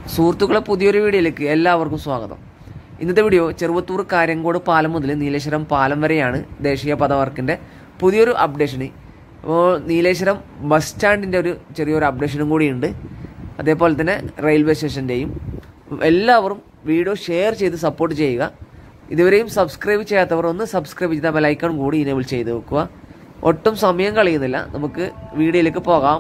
സുഹൃത്തുക്കളെ പുതിയൊരു വീഡിയോയിലേക്ക് എല്ലാവർക്കും സ്വാഗതം ഇന്നത്തെ വീഡിയോ ചെറുവത്തൂർ കാര്യങ്കോട് പാലം മുതൽ നീലേശ്വരം പാലം വരെയാണ് ദേശീയപാത വർക്കിൻ്റെ പുതിയൊരു അപ്ഡേഷന് അപ്പോൾ നീലേശ്വരം ബസ് സ്റ്റാൻഡിൻ്റെ ഒരു ചെറിയൊരു അപ്ഡേഷനും കൂടിയുണ്ട് അതേപോലെ തന്നെ റെയിൽവേ സ്റ്റേഷൻ്റെയും എല്ലാവരും വീഡിയോ ഷെയർ ചെയ്ത് സപ്പോർട്ട് ചെയ്യുക ഇതുവരെയും സബ്സ്ക്രൈബ് ചെയ്യാത്തവർ ഒന്ന് സബ്സ്ക്രൈബ് ചെയ്ത ബെലൈക്കൺ കൂടി ഇനേബിൾ ചെയ്ത് വെക്കുക ഒട്ടും സമയം കളയുന്നില്ല നമുക്ക് വീഡിയോയിലേക്ക് പോകാം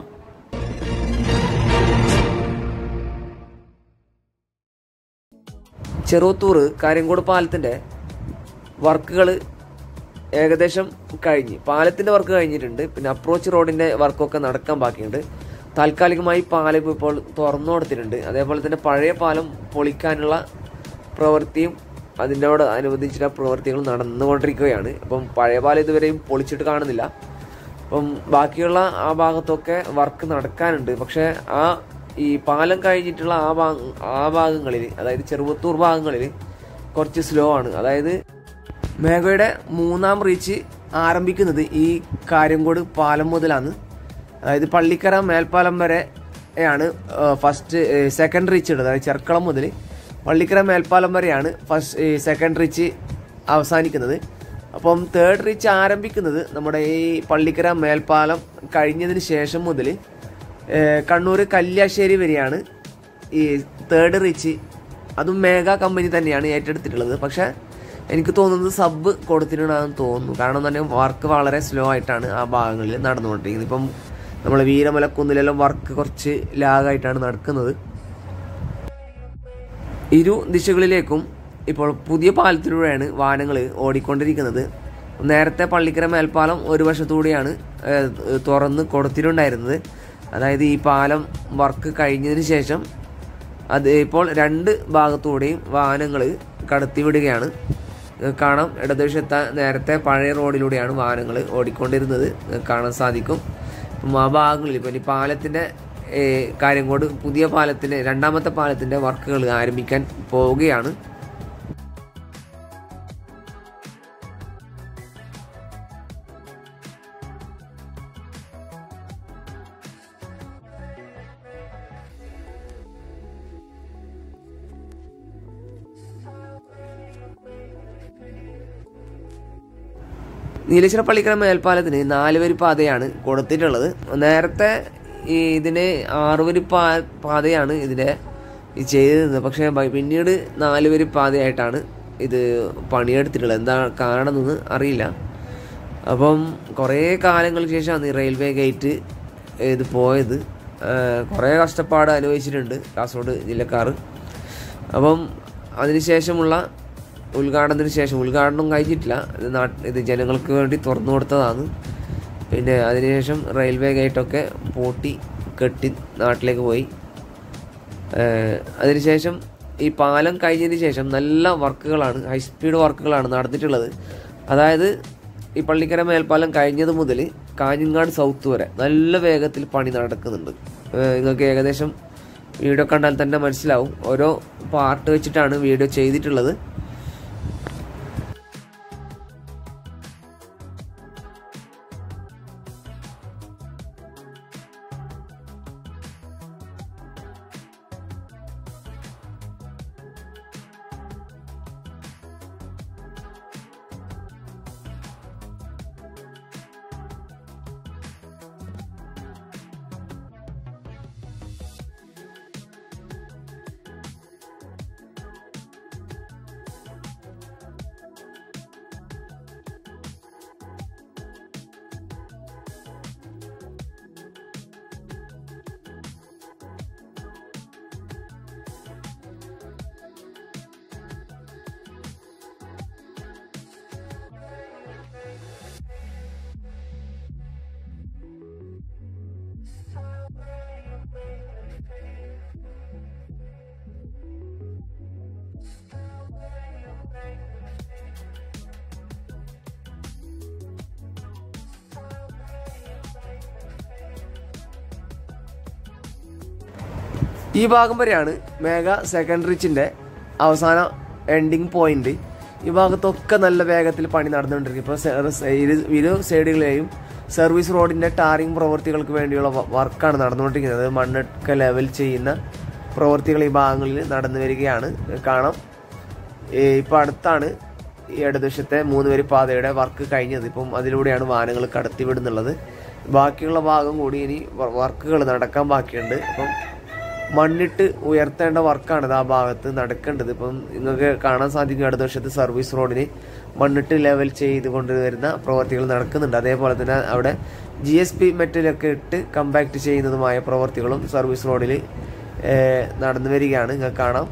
ചെറുവത്തൂർ കാര്യങ്കോട് പാലത്തിൻ്റെ വർക്കുകൾ ഏകദേശം കഴിഞ്ഞ് പാലത്തിൻ്റെ വർക്ക് കഴിഞ്ഞിട്ടുണ്ട് പിന്നെ അപ്രോച്ച് റോഡിൻ്റെ വർക്കൊക്കെ നടക്കാൻ ബാക്കിയുണ്ട് താൽക്കാലികമായി പാലം ഇപ്പോൾ തുറന്നു കൊടുത്തിട്ടുണ്ട് അതേപോലെ തന്നെ പഴയ പാലം പൊളിക്കാനുള്ള പ്രവൃത്തിയും അതിനോട് അനുബന്ധിച്ചിട്ടുള്ള പ്രവൃത്തികൾ നടന്നുകൊണ്ടിരിക്കുകയാണ് അപ്പം പഴയ പാലം ഇതുവരെയും പൊളിച്ചിട്ട് കാണുന്നില്ല അപ്പം ബാക്കിയുള്ള ആ ഭാഗത്തൊക്കെ വർക്ക് നടക്കാനുണ്ട് പക്ഷേ ആ ഈ പാലം കഴിഞ്ഞിട്ടുള്ള ആ ഭാഗ ആ ഭാഗങ്ങളിൽ അതായത് ചെറുവത്തൂർ ഭാഗങ്ങളിൽ കുറച്ച് സ്ലോ ആണ് അതായത് മേഘയുടെ മൂന്നാം റീച്ച് ആരംഭിക്കുന്നത് ഈ കാര്യംകോട് പാലം മുതലാണ് അതായത് പള്ളിക്കര മേൽപ്പാലം വരെ ആണ് ഫസ്റ്റ് സെക്കൻഡ് റീച്ച് ഉള്ളത് അതായത് ചെർക്കളം മുതൽ പള്ളിക്കര മേൽപ്പാലം വരെയാണ് ഫസ്റ്റ് സെക്കൻഡ് റീച്ച് അവസാനിക്കുന്നത് അപ്പം തേർഡ് റീച്ച് ആരംഭിക്കുന്നത് നമ്മുടെ ഈ പള്ളിക്കര മേൽപ്പാലം കഴിഞ്ഞതിന് ശേഷം മുതൽ കണ്ണൂർ കല്യാശ്ശേരി വരെയാണ് ഈ തേർഡ് റീച്ച് അതും മേഘ കമ്പനി തന്നെയാണ് ഏറ്റെടുത്തിട്ടുള്ളത് പക്ഷേ എനിക്ക് തോന്നുന്നത് സബ് കൊടുത്തിട്ടുണ്ടെന്ന് തോന്നുന്നു കാരണം തന്നെ വർക്ക് വളരെ സ്ലോ ആയിട്ടാണ് ആ ഭാഗങ്ങളിൽ നടന്നുകൊണ്ടിരിക്കുന്നത് ഇപ്പം നമ്മൾ വീരമലക്കുന്നിലെല്ലാം വർക്ക് കുറച്ച് ലാഗായിട്ടാണ് നടക്കുന്നത് ഇരു ദിശകളിലേക്കും ഇപ്പോൾ പുതിയ പാലത്തിലൂടെയാണ് വാഹനങ്ങൾ ഓടിക്കൊണ്ടിരിക്കുന്നത് നേരത്തെ പള്ളിക്കര മേൽപ്പാലം ഒരു വശത്തൂടെയാണ് തുറന്ന് കൊടുത്തിട്ടുണ്ടായിരുന്നത് അതായത് ഈ പാലം വർക്ക് കഴിഞ്ഞതിന് ശേഷം അത് ഇപ്പോൾ രണ്ട് ഭാഗത്തൂടെയും വാഹനങ്ങൾ കടത്തിവിടുകയാണ് കാണാം ഇടതുവശത്ത നേരത്തെ പഴയ റോഡിലൂടെയാണ് വാഹനങ്ങൾ ഓടിക്കൊണ്ടിരുന്നത് കാണാൻ സാധിക്കും അപ്പം ആ ഭാഗങ്ങളിൽ ഇപ്പം ഈ പാലത്തിൻ്റെ കാര്യം കൊണ്ട് പുതിയ പാലത്തിൻ്റെ രണ്ടാമത്തെ പാലത്തിൻ്റെ വർക്കുകൾ ആരംഭിക്കാൻ പോവുകയാണ് നീലേശ്വര പള്ളിക്കര മേൽപ്പാലത്തിന് നാല് വരി പാതയാണ് കൊടുത്തിട്ടുള്ളത് നേരത്തെ ഈ ഇതിന് ആറ് വരി പാ പാതയാണ് ഇതിനെ ചെയ്തിരുന്നത് പക്ഷേ പിന്നീട് നാല് വരി പാതയായിട്ടാണ് ഇത് പണിയെടുത്തിട്ടുള്ളത് എന്താ കാണണമെന്ന് അറിയില്ല അപ്പം കുറേ കാലങ്ങൾക്ക് ശേഷമാണ് ഈ റെയിൽവേ ഗേറ്റ് ഇത് പോയത് കുറേ കഷ്ടപ്പാട് അനുഭവിച്ചിട്ടുണ്ട് കാസർഗോഡ് ജില്ലക്കാർ അപ്പം അതിനുശേഷമുള്ള ഉദ്ഘാടനത്തിന് ശേഷം ഉദ്ഘാടനം കഴിഞ്ഞിട്ടില്ല ഇത് നാട്ട് ഇത് ജനങ്ങൾക്ക് വേണ്ടി തുറന്നു കൊടുത്തതാണ് പിന്നെ അതിനുശേഷം റെയിൽവേ ഗേറ്റൊക്കെ പൂട്ടി കെട്ടി നാട്ടിലേക്ക് പോയി അതിനുശേഷം ഈ പാലം കഴിഞ്ഞതിന് ശേഷം നല്ല വർക്കുകളാണ് ഹൈ സ്പീഡ് വർക്കുകളാണ് നടന്നിട്ടുള്ളത് അതായത് ഈ പള്ളിക്കര മേൽപ്പാലം കഴിഞ്ഞത് മുതൽ കാഞ്ഞങ്ങാട് സൗത്ത് വരെ നല്ല വേഗത്തിൽ പണി നടക്കുന്നുണ്ട് നിങ്ങൾക്ക് ഏകദേശം വീഡിയോ കണ്ടാൽ തന്നെ മനസ്സിലാവും ഓരോ പാർട്ട് വെച്ചിട്ടാണ് വീഡിയോ ചെയ്തിട്ടുള്ളത് ഈ ഭാഗം വരെയാണ് മേഘ സെക്കൻഡ് റിച്ചിൻ്റെ അവസാന എൻഡിങ് പോയിന്റ് ഈ ഭാഗത്തൊക്കെ നല്ല വേഗത്തിൽ പണി നടന്നുകൊണ്ടിരിക്കും ഇപ്പോൾ ഇരു സൈഡുകളെയും സർവീസ് റോഡിൻ്റെ ടാറിംഗ് പ്രവൃത്തികൾക്ക് വേണ്ടിയുള്ള വ- വർക്കാണ് നടന്നുകൊണ്ടിരിക്കുന്നത് മണ്ണൊക്കെ ലെവൽ ചെയ്യുന്ന പ്രവൃത്തികൾ ഈ ഭാഗങ്ങളിൽ നടന്നു വരികയാണ് കാണാം ഏ, ഇപ്പൊ അടുത്താണ് ഈ ഇടതുവശത്തെ മൂന്ന് വരി പാതയുടെ വർക്ക് കഴിഞ്ഞത് ഇപ്പം അതിലൂടെയാണ് വാഹനങ്ങൾ കടത്തിവിടുന്നുള്ളത് ബാക്കിയുള്ള ഭാഗം കൂടി ഇനി വർക്കുകൾ നടക്കാൻ ബാക്കിയുണ്ട് അപ്പം മണ്ണിട്ട് ഉയർത്തേണ്ട വർക്കാണ് ആ ഭാഗത്ത് നടക്കേണ്ടത് ഇപ്പം നിങ്ങൾക്ക് കാണാൻ സാധിക്കും ഇടതുവശത്ത് സർവീസ് റോഡിന് മണ്ണിട്ട് ലെവൽ ചെയ്ത് കൊണ്ടുവരുന്ന പ്രവർത്തികൾ നടക്കുന്നുണ്ട് അതേപോലെ തന്നെ അവിടെ ജി എസ് പി മെറ്റലൊക്കെ ഇട്ട് കമ്പാക്ട് ചെയ്യുന്നതുമായ പ്രവർത്തികളും സർവീസ് റോഡിൽ നടന്നു വരികയാണ് നിങ്ങൾക്ക് കാണാം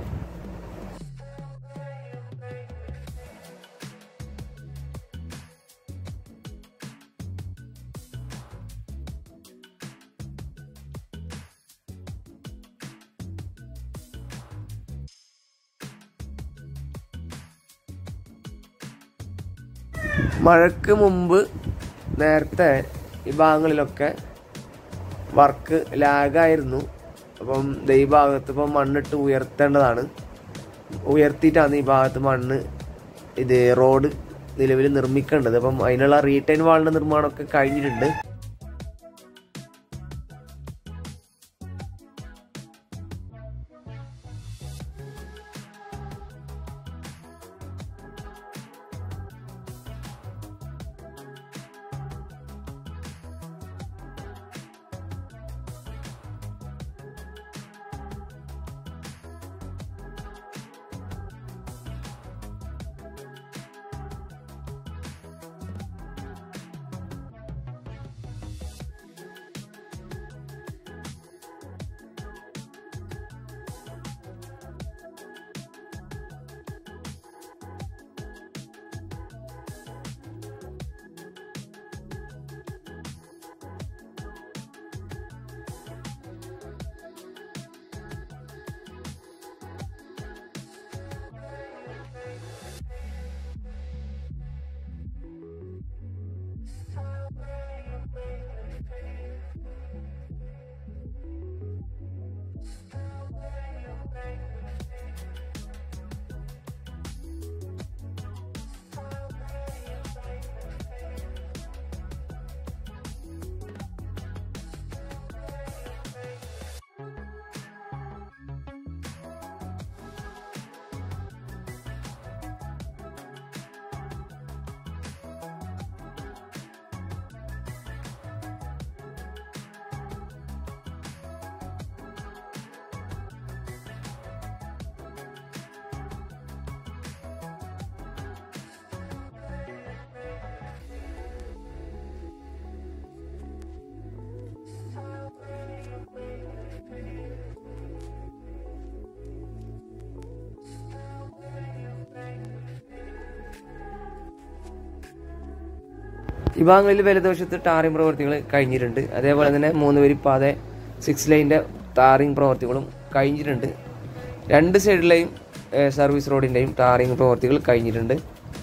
മഴയ്ക്ക് മുമ്പ് നേരത്തെ ഈ ഭാഗങ്ങളിലൊക്കെ വർക്ക് ലാഗായിരുന്നു അപ്പം ദേ ഈ ഭാഗത്ത് ഇപ്പം മണ്ണിട്ട് ഉയർത്തേണ്ടതാണ് ഉയർത്തിയിട്ടാണ് ഈ ഭാഗത്ത് മണ്ണ് ഇത് റോഡ് നിലവിൽ നിർമ്മിക്കേണ്ടത് അപ്പം അതിനുള്ള റീടൈൻ വാളിന്റെ നിർമ്മാണമൊക്കെ കഴിഞ്ഞിട്ടുണ്ട് ഈ ഭാഗങ്ങളിൽ വലതുവശത്ത് ടാറിംഗ് പ്രവർത്തികൾ കഴിഞ്ഞിട്ടുണ്ട് അതേപോലെ തന്നെ മൂന്ന് വരി പാത സിക്സ് ലൈൻ്റെ ടാറിംഗ് പ്രവർത്തികളും കഴിഞ്ഞിട്ടുണ്ട് രണ്ട് സൈഡിലെയും ഏഹ്, സർവീസ് റോഡിൻ്റെയും ടാറിംഗ് പ്രവർത്തികൾ കഴിഞ്ഞിട്ടുണ്ട്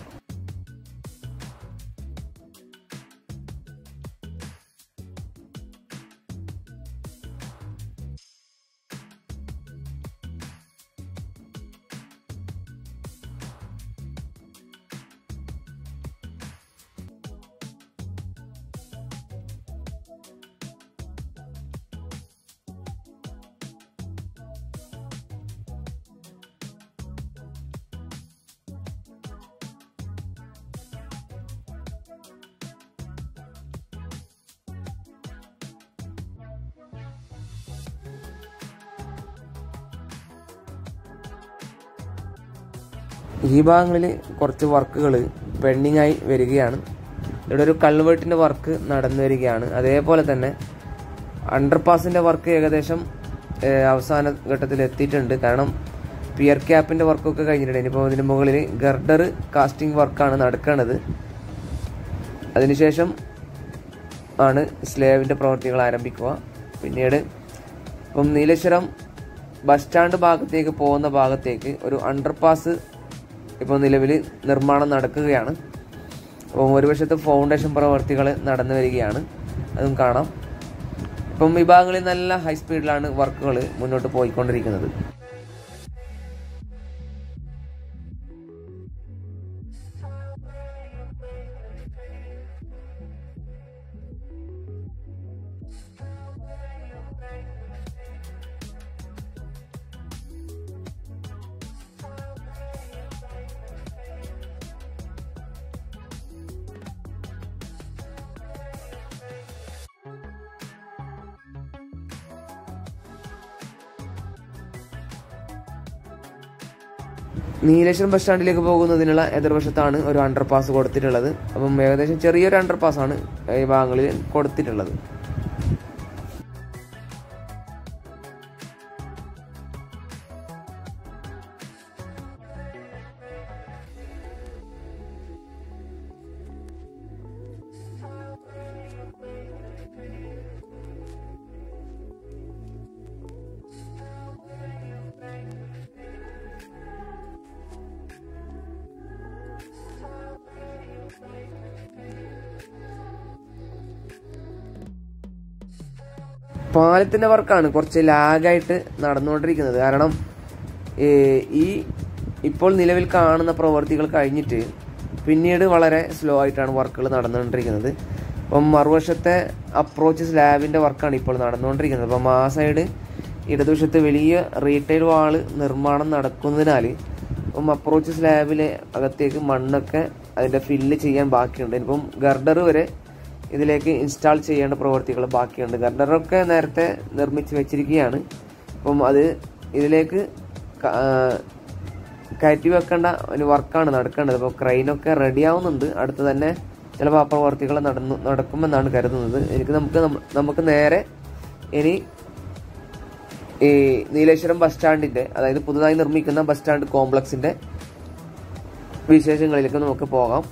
ഈ ഭാഗങ്ങളിൽ കുറച്ച് വർക്കുകൾ പെൻഡിങ് ആയി വരികയാണ് ഇവിടെ ഒരു കൾവേർട്ടിന്റെ വർക്ക് നടന്നു വരികയാണ് അതേപോലെ തന്നെ അണ്ടർപാസിന്റെ വർക്ക് ഏകദേശം ഏഹ്, അവസാന ഘട്ടത്തിൽ എത്തിയിട്ടുണ്ട് കാരണം പിയർ ക്യാപ്പിന്റെ വർക്കൊക്കെ കഴിഞ്ഞിട്ടുണ്ട് ഇനിയിപ്പോൾ ഇതിന് മുകളിൽ ഗർഡർ കാസ്റ്റിംഗ് വർക്കാണ് നടക്കുന്നത് അതിനുശേഷം ആണ് സ്ലേവിന്റെ പ്രവർത്തികൾ ആരംഭിക്കുക പിന്നീട് ഇപ്പം നീലേശ്വരം ബസ് സ്റ്റാൻഡ് ഭാഗത്തേക്ക് പോകുന്ന ഭാഗത്തേക്ക് ഒരു അണ്ടർപാസ് ഇപ്പോൾ നിലവിൽ നിർമ്മാണം നടക്കുകയാണ് അപ്പം ഒരു വശത്ത് ഫൗണ്ടേഷൻ പ്രവർത്തികൾ നടന്നു വരികയാണ് അതും കാണാം ഇപ്പം ഈ ഭാഗങ്ങളിൽ നല്ല ഹൈ സ്പീഡിലാണ് വർക്കുകൾ മുന്നോട്ട് പോയിക്കൊണ്ടിരിക്കുന്നത് നീലേശ്വരം ബസ് സ്റ്റാൻഡിലേക്ക് പോകുന്നതിനുള്ള എതിർവശത്താണ് ഒരു അണ്ടർ പാസ് കൊടുത്തിട്ടുള്ളത് അപ്പം ഏകദേശം ചെറിയൊരു അണ്ടർ പാസ്സാണ് ഈ ഭാഗങ്ങളിൽ കൊടുത്തിട്ടുള്ളത് പാലത്തിന്റെ വർക്കാണ് കുറച്ച് ലാഗായിട്ട് നടന്നുകൊണ്ടിരിക്കുന്നത് കാരണം ഏ, ഈ ഇപ്പോൾ നിലവിൽ കാണുന്ന പ്രവർത്തികൾ കഴിഞ്ഞിട്ട് പിന്നീട് വളരെ സ്ലോ ആയിട്ടാണ് വർക്കുകൾ നടന്നുകൊണ്ടിരിക്കുന്നത് അപ്പം മറുവശത്തെ അപ്രോച്ച് സ്ലാബിന്റെ വർക്കാണ് ഇപ്പോൾ നടന്നുകൊണ്ടിരിക്കുന്നത് അപ്പം ആ സൈഡ് ഇടതുവശത്ത് വലിയ റീറ്റെയിൽ വാള് നിർമ്മാണം നടക്കുന്നതിനാൽ അപ്പം അപ്രോച്ച് സ്ലാബിലെ അകത്തേക്ക് മണ്ണൊക്കെ അതിന്റെ ഫില്ല് ചെയ്യാൻ ബാക്കിയുണ്ട് ഇപ്പം ഗർഡർ വരെ ഇതിലേക്ക് ഇൻസ്റ്റാൾ ചെയ്യേണ്ട പ്രവർത്തികൾ ബാക്കിയുണ്ട് ഗർഡറൊക്കെ നേരത്തെ നിർമ്മിച്ച് വെച്ചിരിക്കുകയാണ് അപ്പം അത് ഇതിലേക്ക് ക- ആ, കയറ്റി വെക്കേണ്ട ഒരു വർക്കാണ് നടക്കേണ്ടത് അപ്പോൾ ക്രെയിനൊക്കെ റെഡി ആവുന്നുണ്ട് അടുത്ത് തന്നെ ചിലപ്പോൾ ആ പ്രവർത്തികൾ നടന്നു നടക്കുമെന്നാണ് കരുതുന്നത് എനിക്ക് നമുക്ക് നമ്മ- നമുക്ക് നേരെ ഇനി ഈ നീലേശ്വരം ബസ് സ്റ്റാൻഡിന്റെ അതായത് പുതുതായി നിർമ്മിക്കുന്ന ബസ് സ്റ്റാൻഡ് കോംപ്ലക്സിന്റെ വിശേഷങ്ങളിലേക്ക് നമുക്ക് പോകാം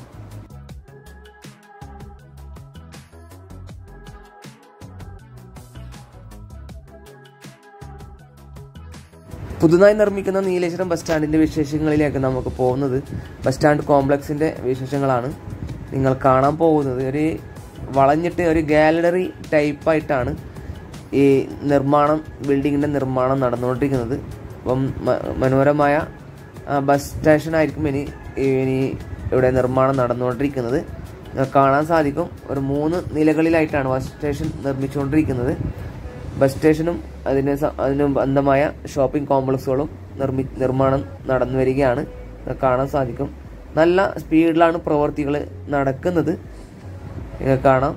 പുതുതായി നിർമ്മിക്കുന്ന നീലേശ്വരം ബസ് സ്റ്റാൻഡിന്റെ വിശേഷങ്ങളിലേക്ക് നമുക്ക് പോകുന്നത് ബസ് സ്റ്റാൻഡ് കോംപ്ലക്സിന്റെ വിശേഷങ്ങളാണ് നിങ്ങൾ കാണാൻ പോകുന്നത് ഒരു വളഞ്ഞിട്ട് ഒരു ഗാലറി ടൈപ്പായിട്ടാണ് ഈ നിർമ്മാണം ബിൽഡിങ്ങിന്റെ നിർമ്മാണം നടന്നുകൊണ്ടിരിക്കുന്നത് അപ്പം മ- മനോഹരമായ ആ, ബസ് സ്റ്റേഷൻ ആയിരിക്കും ഇനി ഇനി ഇവിടെ നിർമ്മാണം നടന്നുകൊണ്ടിരിക്കുന്നത് നിങ്ങൾക്ക് കാണാൻ സാധിക്കും ഒരു മൂന്ന് നിലകളിലായിട്ടാണ് ബസ് സ്റ്റേഷൻ നിർമ്മിച്ചുകൊണ്ടിരിക്കുന്നത് ബസ് സ്റ്റേഷനും അതിന് സ- അതിന് ബന്ധമായ ഷോപ്പിംഗ് കോംപ്ലക്സുകളും നിർമ്മി നിർമ്മാണം നടന്നു വരികയാണ് നിങ്ങൾക്ക് കാണാൻ സാധിക്കും നല്ല സ്പീഡിലാണ് പ്രവർത്തികൾ നടക്കുന്നത് നിങ്ങൾക്ക് കാണാം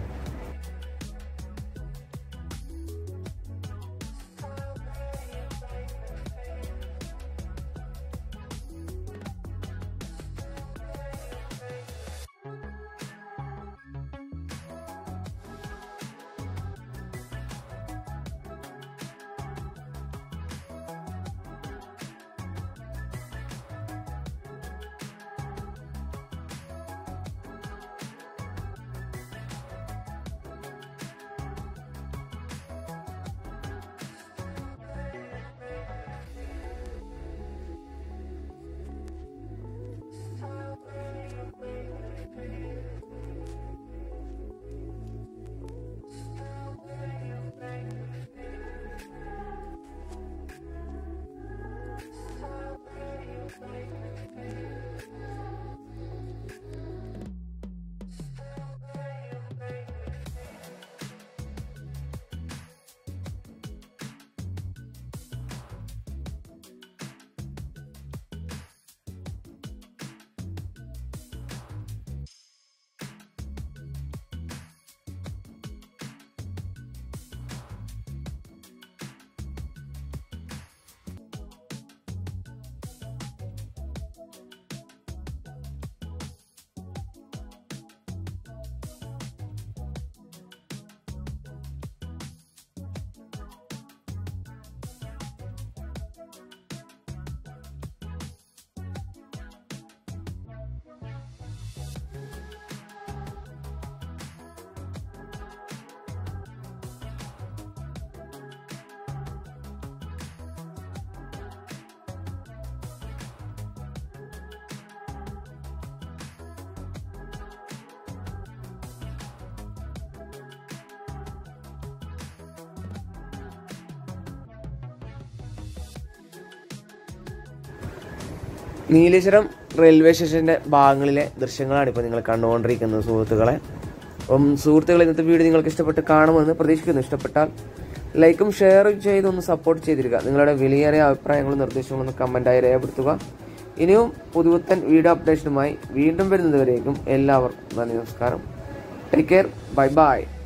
നീലേശ്വരം റെയിൽവേ സ്റ്റേഷന്റെ ഭാഗങ്ങളിലെ ദൃശ്യങ്ങളാണ് ഇപ്പോൾ നിങ്ങൾ കണ്ടുകൊണ്ടിരിക്കുന്നത് സുഹൃത്തുക്കളെ അപ്പം സുഹൃത്തുക്കളെ ഇന്നത്തെ വീഡിയോ നിങ്ങൾക്ക് ഇഷ്ടപ്പെട്ട് കാണുമെന്ന് പ്രതീക്ഷിക്കുന്നു ഇഷ്ടപ്പെട്ടാൽ ലൈക്കും ഷെയറും ചെയ്തൊന്ന് സപ്പോർട്ട് ചെയ്തിരിക്കുക നിങ്ങളുടെ വിലയേറിയ അഭിപ്രായങ്ങളും നിർദ്ദേശങ്ങളും ഒന്ന് കമന്റായി രേഖപ്പെടുത്തുക ഇനിയും പുതുപുത്തൻ വീഡിയോ അപ്ഡേഷനുമായി വീണ്ടും വരുന്നതുവരേക്കും എല്ലാവർക്കും നന്ദി നമസ്കാരം ടേക്ക് കെയർ ബൈ ബൈ